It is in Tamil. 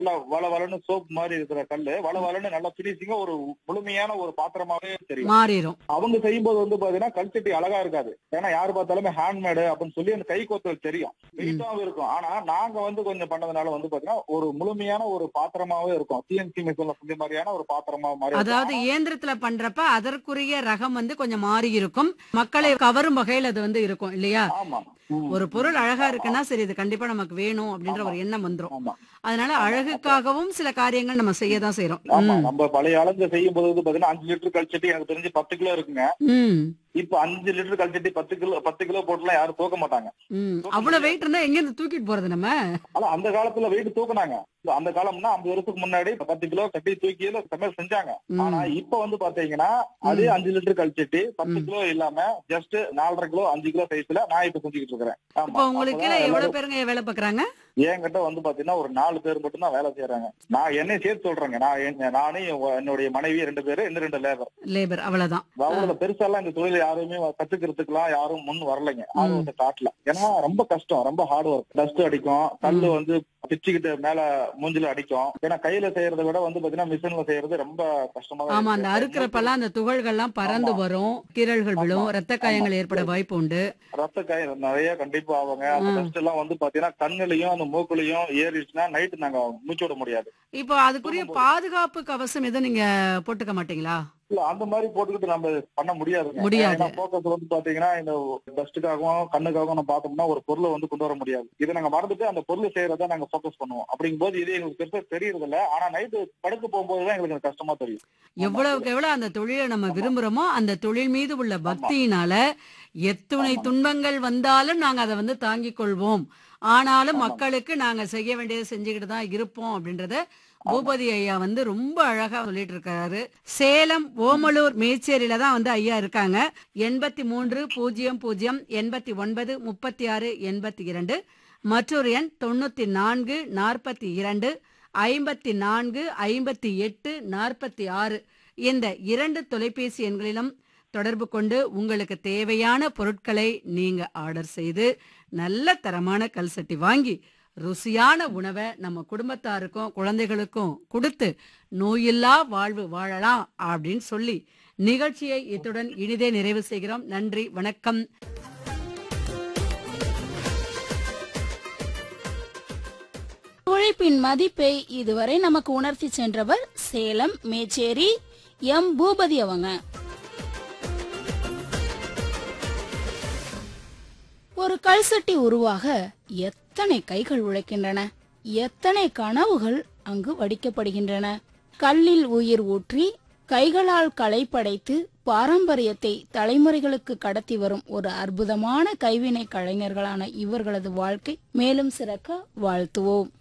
நல்லா வள வளன்னு சோப் மாதிரி இருக்கிற கல்லு வள வளன்னு நல்லா பினிஷிங்கா ஒரு முழுமையான ஒரு பாத்திரமாவே தெரியும் மாறிடும் அவங்க செய்யும்போது வந்து பாத்தீங்கன்னா கல்ச்சட்டி அழகா இருக்காது ஏன்னா யாரு பார்த்தாலுமே ஹேண்ட்மேடு அப்படின்னு சொல்லி அந்த கை கோத்தல் தெரியும் வெயிட்டாவும் இருக்கும் ஆனா நாங்க வந்து கொஞ்சம் பண்ணதுனால வந்து பாத்தீங்கன்னா ஒரு முழுமையான ஒரு பாத்திரமாவே இருக்கும் சிஎன்சி மிஷின்ல செஞ்ச மாதிரியான ஒரு பாத்திரமா மாதிரி இருக்கும். அதாவது இயந்திரத்துல பண்றப்ப அதற்குரிய ரகம் வந்து கொஞ்சம் மாறி இருக்கும் மக்களை கவரும் வகையில் அது வந்து இருக்கும் இல்லையா ஆமா ம். ஒரு பொருள் அழகா இருக்குன்னா சரி இது கண்டிப்பா நமக்கு வேணும் அப்படின்ற ஒரு எண்ணம் வந்துரும் ஆமா அதனால அழகுக்காகவும் சில காரியங்கள் நம்ம செய்யதான் செய்யறோம் ஆமா ம். நம்ம பழைய அளந்து செய்யும் போது வந்து பாத்தீங்கன்னா அஞ்சு லிட்டர் கல்ச்சட்டி எனக்கு தெரிஞ்சு பத்து கிலோ இருக்குங்க ம் இப்ப அஞ்சு லிட்டர் கல்ச்சட்டி பத்து கிலோ பத்து கிலோ போட்டுலாம் யாரும் தூக்க மாட்டாங்க ம் அவ்வளவு வெயிட் இருந்தா எங்க இருந்து தூக்கிட்டு போறது நம்ம ஆனா அந்த காலத்துல வெயிட் தூக்குனாங்க அந்த காலம்னா ஐம்பது வருஷத்துக்கு முன்னாடி பத்து கிலோ கட்டி தூக்கி சமையல் செஞ்சாங்க ம். ஆனா இப்ப வந்து பாத்தீங்கன்னா அதே அஞ்சு லிட்டர் கழிச்சிட்டு பத்து ம். கிலோ இல்லாம ஜஸ்ட் நாலரை கிலோ அஞ்சு கிலோ சைஸ்ல நான் இப்ப செஞ்சுக்கிட்டு இருக்கிறேன் ஆமா. இப்ப உங்களுக்கு அப்பதான் எவ்வளவு எல்லாரும் பேருங்க வேலை பாக்குறாங்க என்கிட்ட வந்து பாத்தீங்கன்னா ஒரு நாலு பேர் மட்டும் தான் வேலை செய்யறாங்க நான் என்னை சேர்த்து சொல்றேங்க நான் என்- நானும் என் என்னுடைய மனைவி ரெண்டு பேரு இன்னும் ரெண்டு லேபர் லேபர் அவ்வளவுதான் அவ்வளவு பெருசாலாம் இந்த தொழில் யாருமே கத்துக்கிறதுக்குலாம் யாரும் முன் வரலைங்க ஆர்வத்தை காட்டல ஏன்னா ரொம்ப கஷ்டம் ரொம்ப ஹார்ட் ஒர்க் டஸ்ட் அடிக்கும் கல்லு வந்து பிச்சுக்கிட்டு மேல மூஞ்சில அடிக்கும் ஏன்னா கையில செய்யறதை விட வந்து பாத்தீங்கன்னா மிஷின்ல செய்யறது ரொம்ப கஷ்டமா தான் ஆமா அந்த இருக்கு. அறுக்கிறப்பெல்லாம் அந்த துகள்கள்லாம் பறந்து ஆமா. வரும் கீரல்கள் விழும் ஆமா. ரத்த காயங்கள் ஆமா. ஏற்பட வாய்ப்பு உண்டு ரத்த காயம் நிறைய கண்டிப்பா ஆகுங்க அந்த ம். டஸ்ட் எல்லாம் வந்து பாத்தீங்கன்னா கண்ணுலயும் அந்த மூக்குலயும் ஏறிடுச்சுன்னா நைட்டு நாங்க மூச்சு விட முடியாது இப்போ அதுக்குரிய பாதுகாப்பு கவசம் எதுவும் நீங்க போட்டுக்க மாட்டீங்களா இல்ல அந்த மாதிரி போட்டுக்கிட்டு நம்ம பண்ண முடியாதுங்க முடியாது. ஏன்னா போக்கஸ் வந்து பாத்தீங்கன்னா இந்த டஸ்ட்டுக்காகவும் கண்ணுக்காகவும் நம்ம பார்த்தோம்னா ஒரு பொருளை வந்து கொண்டு வர முடியாது இதை நாங்க மறந்துட்டு அந்த பொருள் செய்யறத நாங்க ஃபோக்கஸ் பண்ணுவோம் அப்படிங்கும்போது இது எங்களுக்கு பெருசா தெரியறது இல்ல ஆனா நைட்டு படுக்க போகும்போது தான் எங்களுக்கு கஷ்டமா தெரியும் எவ்வளவுக்கு எவ்வளவு அந்த தொழிலை நம்ம விரும்புறோமோ அந்த தொழில் மீது உள்ள பக்தியினால எத்துணை ஆமா. துன்பங்கள் வந்தாலும் நாங்க அதை வந்து தாங்கிக் கொள்வோம் ஆனாலும் ஆமா. மக்களுக்கு நாங்க செய்ய வேண்டியதை செஞ்சுக்கிட்டு தான் இருப்போம் அப்படின்றத பூபதி ஐயா வந்து ரொம்ப அழகா சொல்லிட்டு இருக்காரு சேலம் ஓமலூர் மேச்சேரியில தான் வந்து ஐயா இருக்காங்க எண்பத்தி மூன்று பூஜ்ஜியம் பூஜ்ஜியம் எண்பத்தி ஒன்பது முப்பத்தி ஆறு எண்பத்தி இரண்டு மற்றொரு எண் தொண்ணூத்தி நான்கு நாற்பத்தி இரண்டு ஐம்பத்தி நான்கு ஐம்பத்தி எட்டு நாற்பத்தி ஆறு இந்த இரண்டு தொலைபேசி எண்களிலும் தொடர்பு கொண்டு உங்களுக்கு தேவையான பொருட்களை நீங்க ஆர்டர் செய்து நல்ல தரமான கல்சட்டி வாங்கி ருசியான உணவை நம்ம குடும்பத்தாருக்கும் குழந்தைகளுக்கும் கொடுத்து நோயில்லா வாழ்வு வாழலாம் அப்படின்னு சொல்லி நிகழ்ச்சியை இத்துடன் இனிதே நிறைவு செய்கிறோம் நன்றி வணக்கம் உழைப்பின் மதிப்பை இதுவரை நமக்கு உணர்த்தி சென்றவர் சேலம் மேச்சேரி எம் பூபதி அவங்க ஒரு கல்சட்டி உருவாக எத்தனை கைகள் உழைக்கின்றன எத்தனை கனவுகள் அங்கு வடிக்கப்படுகின்றன கல்லில் உயிர் ஊற்றி கைகளால் களை படைத்து பாரம்பரியத்தை தலைமுறைகளுக்கு கடத்தி வரும் ஒரு அற்புதமான கைவினை கலைஞர்களான இவர்களது வாழ்க்கை மேலும் சிறக்க வாழ்த்துவோம்